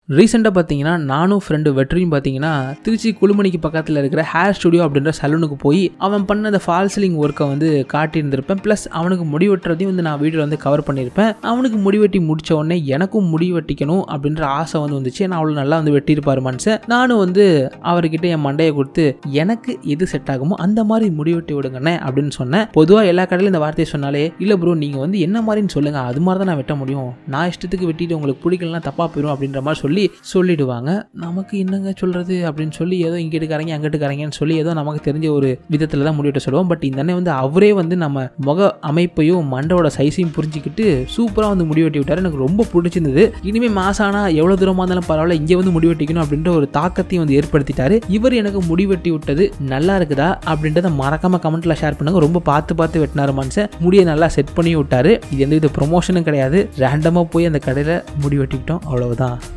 ரீசெண்டாக பார்த்தீங்கன்னா நானும் ஃப்ரெண்டு வெற்றியும் பார்த்தீங்கன்னா திருச்சி குழுமணிக்கு பக்கத்தில் இருக்கிற ஹேர் ஸ்டுடியோ அப்படின்ற சலூனுக்கு போய் அவன் பண்ண அந்த ஃபால்சிலிங் ஒர்க்கை வந்து காட்டியிருந்திருப்பேன் ப்ளஸ் அவனுக்கு முடி வெட்டுறதையும் வந்து நான் வீடியோ வந்து கவர் பண்ணியிருப்பேன் அவனுக்கு முடி வெட்டி முடிச்ச உடனே எனக்கும் முடி வெட்டிக்கணும் அப்படின்ற ஆசை வந்து வந்துச்சு ஏன்னா அவ்வளோ நல்லா வந்து வெட்டியிருப்பார் மனுஷன் நானும் வந்து அவர்கிட்ட என் மண்டையை கொடுத்து எனக்கு எது செட் ஆகுமோ அந்த மாதிரி முடி வெட்டி விடுங்கண்ணே அப்படின்னு சொன்னேன் பொதுவாக எல்லா கடையிலும் இந்த வார்த்தையை சொன்னாலே இல்லை ப்ரோ நீங்கள் வந்து என்ன மாதிரின்னு சொல்லுங்க அது மாதிரி தான் நான் வெட்ட முடியும் நான் இஷ்டத்துக்கு வெட்டிட்டு உங்களுக்கு பிடிக்கலனா தப்பாக போயிடும் அப்படின்ற மாதிரி சொல்லி சொல்லிடுவாங்க நமக்கு என்னங்க சொல்கிறது அப்படின்னு சொல்லி ஏதோ இங்கிட்டு கரைங்க அங்கிட்டு கரைங்கன்னு சொல்லி ஏதோ நமக்கு தெரிஞ்ச ஒரு விதத்தில் தான் முடிவெட்ட சொல்லுவோம் பட் இந்த அண்ணன் வந்து அவரே வந்து நம்ம முக அமைப்பையும் மண்டோட சைஸையும் புரிஞ்சுக்கிட்டு சூப்பராக வந்து முடிவெட்டி விட்டார் எனக்கு ரொம்ப பிடிச்சிருந்தது இனிமேல் மாசானா எவ்வளோ தூரமாக இருந்தாலும் பரவாயில்ல இங்கே வந்து முடிவெட்டிக்கணும் அப்படின்ற ஒரு தாக்கத்தையும் வந்து ஏற்படுத்திட்டாரு இவர் எனக்கு முடிவெட்டி விட்டது நல்லா இருக்குதா அப்படின்றத மறக்காம கமெண்ட்ல ஷேர் பண்ணுங்க ரொம்ப பார்த்து பார்த்து வெட்டினாரு மனுஷன் முடியை நல்லா செட் பண்ணி விட்டாரு இது எந்த வித ப்ரொமோஷனும் கிடையாது ரேண்டமாக போய் அந்த கடையில் முடி வெட்டிக்கிட்டோம் அவ்வளவுதான்